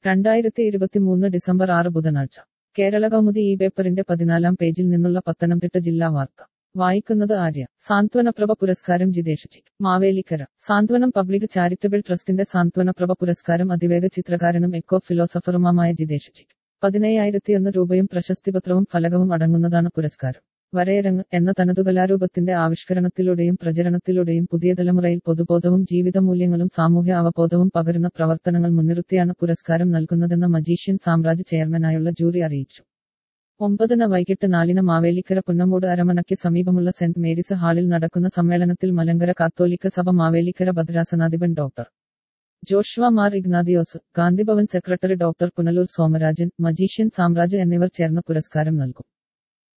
രണ്ടായിരത്തി ഇരുപത്തിമൂന്ന് ഡിസംബർ ആറ് ബുധനാഴ്ച കേരള കൗമുദി ഈ പേപ്പറിന്റെ പതിനാലാം പേജിൽ നിന്നുള്ള പത്തനംതിട്ട ജില്ലാ വാർത്ത വായിക്കുന്നത് ആര്യ സാന്ത്വനപ്രഭ പുരസ്കാരം Jithesh T Mavelikkara Santhwanam public charitable ട്രസ്റ്റിന്റെ സാന്ത്വനപ്രഭ പുരസ്കാരം അതിവേഗ ചിത്രകാരനും എക്കോ ഫിലോസഫറുമായ ജിതേഷ് ടി പതിനയ്യായിരത്തിയൊന്ന് രൂപയും പ്രശസ്തിപത്രവും ഫലകവും അടങ്ങുന്നതാണ് പുരസ്കാരം വരയരങ്ങ് എന്ന തനതു കലാരൂപത്തിന്റെ ആവിഷ്കരണത്തിലൂടെയും പ്രചരണത്തിലൂടെയും പുതിയ തലമുറയിൽ പൊതുബോധവും ജീവിതമൂല്യങ്ങളും സാമൂഹ്യ അവബോധവും പകരുന്ന പ്രവർത്തനങ്ങൾ മുൻനിർത്തിയാണ് പുരസ്കാരം നൽകുന്നതെന്ന് മജീഷ്യൻ സാമ്രാജ്യ ചെയർമാനായുള്ള ജൂറി അറിയിച്ചു ഒമ്പതിന് വൈകിട്ട് നാലിന് മാവേലിക്കര പുന്നമൂട് അരമനയ്ക്ക് സമീപമുള്ള സെന്റ് മേരീസ് ഹാളിൽ നടക്കുന്ന സമ്മേളനത്തിൽ മലങ്കര കാത്തോലിക്ക സഭ മാവേലിക്കര ഭദ്രാസനാധിപൻ doctor Joshua Mar Ignathios Gandhi Bhavan secretary doctor Punalur Somarajan magician സാമ്രാജ്യ എന്നിവർ ചേർന്ന് പുരസ്കാരം നൽകും